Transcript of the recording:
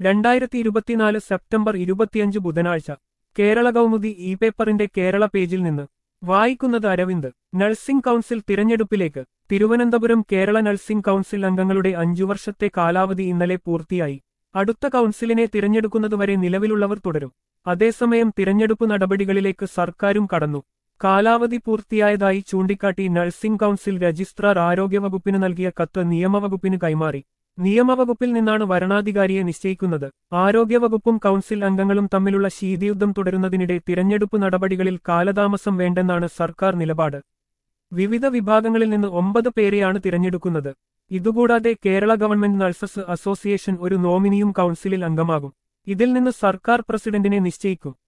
രണ്ടായിരത്തി ഇരുപത്തിനാല് സെപ്റ്റംബർ ഇരുപത്തിയഞ്ച് ബുധനാഴ്ച കേരള കൗമുദി ഇ പേപ്പറിന്റെ കേരള പേജിൽ നിന്ന് വായിക്കുന്നത് അരവിന്ദ് നഴ്സിംഗ് കൗൺസിൽ തിരഞ്ഞെടുപ്പിലേക്ക് തിരുവനന്തപുരം കേരള നഴ്സിംഗ് കൗൺസിൽ അംഗങ്ങളുടെ അഞ്ചു വർഷത്തെ കാലാവധി ഇന്നലെ പൂർത്തിയായി അടുത്ത കൗൺസിലിനെ തിരഞ്ഞെടുക്കുന്നതുവരെ നിലവിലുള്ളവർ തുടരും അതേസമയം തിരഞ്ഞെടുപ്പ് നടപടികളിലേക്ക് സർക്കാരും കടന്നു കാലാവധി പൂർത്തിയായതായി ചൂണ്ടിക്കാട്ടി നഴ്സിംഗ് കൗൺസിൽ രജിസ്ട്രാർ ആരോഗ്യവകുപ്പിന് നൽകിയ കത്ത് നിയമവകുപ്പിന് കൈമാറി നിയമവകുപ്പിൽ നിന്നാണ് വരണാധികാരിയെ നിശ്ചയിക്കുന്നത് ആരോഗ്യവകുപ്പും കൗൺസിൽ അംഗങ്ങളും തമ്മിലുള്ള ശീതിയുദ്ധം തുടരുന്നതിനിടെ തിരഞ്ഞെടുപ്പ് നടപടികളിൽ കാലതാമസം വേണ്ടെന്നാണ് സർക്കാർ നിലപാട് വിവിധ വിഭാഗങ്ങളിൽ നിന്ന് ഒമ്പത് പേരെയാണ് തിരഞ്ഞെടുക്കുന്നത് ഇതുകൂടാതെ കേരള ഗവൺമെന്റ് നഴ്സസ് അസോസിയേഷൻ ഒരു നോമിനിയും കൗൺസിലിൽ അംഗമാകും ഇതിൽ നിന്ന് സർക്കാർ പ്രസിഡന്റിനെ നിശ്ചയിക്കും